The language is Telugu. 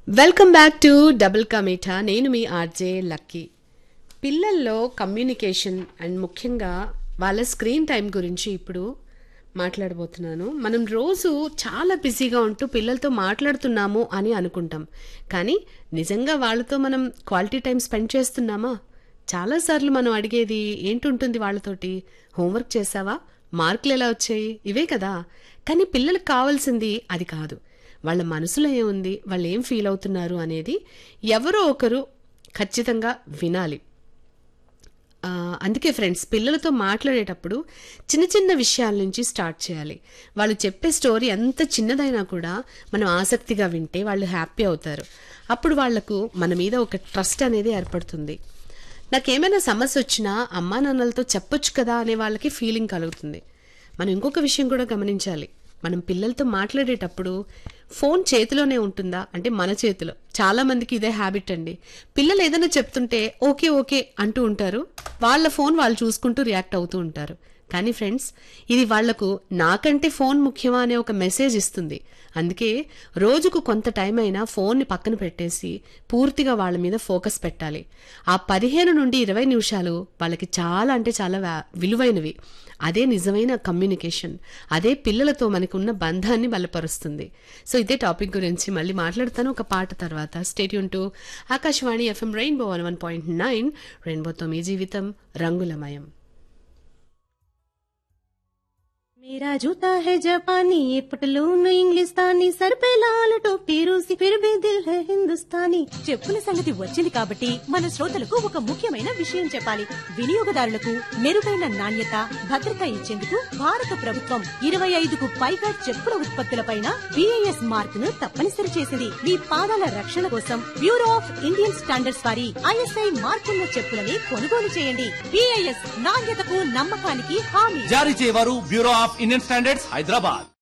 వెల్కమ్ బ్యాక్ టు డబుల్ కమీఠా నేను మీ ఆర్జే లక్కీ పిల్లల్లో కమ్యూనికేషన్ అండ్ ముఖ్యంగా వాళ్ళ స్క్రీన్ టైం గురించి ఇప్పుడు మాట్లాడబోతున్నాను మనం రోజు చాలా బిజీగా ఉంటూ పిల్లలతో మాట్లాడుతున్నాము అని అనుకుంటాం కానీ నిజంగా వాళ్ళతో మనం క్వాలిటీ టైం స్పెండ్ చేస్తున్నామా చాలాసార్లు మనం అడిగేది ఏంటుంటుంది వాళ్ళతోటి హోంవర్క్ చేసావా మార్కులు ఎలా వచ్చాయి ఇవే కదా కానీ పిల్లలకు కావాల్సింది అది కాదు వాళ్ళ మనసులో ఏముంది వాళ్ళు ఏం ఫీల్ అవుతున్నారు అనేది ఎవరో ఒకరు ఖచ్చితంగా వినాలి ఆ, అందుకే ఫ్రెండ్స్ పిల్లలతో మాట్లాడేటప్పుడు చిన్న చిన్న విషయాల నుంచి స్టార్ట్ చేయాలి వాళ్ళు చెప్పే స్టోరీ ఎంత చిన్నదైనా కూడా మనం ఆసక్తిగా వింటే వాళ్ళు హ్యాపీ అవుతారు అప్పుడు వాళ్లకు మన మీద ఒక ట్రస్ట్ అనేది ఏర్పడుతుంది నాకేమైనా సమస్య వచ్చినా అమ్మా నాన్నలతో చెప్పొచ్చు కదా అనే వాళ్ళకి ఫీలింగ్ కలుగుతుంది మనం ఇంకొక విషయం కూడా గమనించాలి మనం పిల్లలతో మాట్లాడేటప్పుడు ఫోన్ చేతిలోనే ఉంటుందా అంటే మన చేతిలో చాలా మందికి ఇదే హ్యాబిట్ అండి పిల్లలు ఏదైనా చెప్తుంటే ఓకే ఓకే అంటూ ఉంటారు వాళ్ళ ఫోన్ వాళ్ళు చూసుకుంటూ రియాక్ట్ అవుతూ ఉంటారు కానీ ఫ్రెండ్స్ ఇది వాళ్లకు నాకంటే ఫోన్ ముఖ్యమా అనే ఒక మెసేజ్ ఇస్తుంది అందుకే రోజుకు కొంత టైం అయినా ఫోన్ని పక్కన పెట్టేసి పూర్తిగా వాళ్ళ మీద ఫోకస్ పెట్టాలి ఆ పదిహేను నుండి ఇరవై నిమిషాలు వాళ్ళకి చాలా అంటే చాలా వా- విలువైనవి అదే నిజమైన కమ్యూనికేషన్ అదే పిల్లలతో మనకు ఉన్న బంధాన్ని బలపరుస్తుంది సో ఇదే టాపిక్ గురించి మళ్ళీ మాట్లాడతాను ఒక పాట తర్వాత stay tuned to Akashvani FM rainbow one one point nine రెయిన్బోతో మీ జీవితం రంగులమయం मेरा जूता है जापानी ये पटलून इंग्लिस्तानी सर पे लाल टोपी रूसी फिर भी दिल है हिंदुस्तानी చెప్పుల సంగతి వచ్చింది కాబట్టి మన శ్రోతలకు ఒక ముఖ్యమైన విషయం చెప్పాలి వినియోగదారులకు మెరుగైన నాణ్యత భద్రత ఇచ్చేందుకు భారత ప్రభుత్వం ఇరవై ఐదుకు పైగా చెప్పుల ఉత్పత్తులపైన బిఐఎస్ మార్క్ ను తప్పనిసరి చేసింది మీ పాదాల రక్షణ కోసం బ్యూరో ఆఫ్ ఇండియన్ స్టాండర్డ్స్ వారి ఐఎస్ఐ మార్కున్న చెప్పులని కొనుగోలు చేయండి బిఐఎస్ నాణ్యతకు నమ్మకానికి హామీ జారీ చేయవారు bureau of Indian standards Hyderabad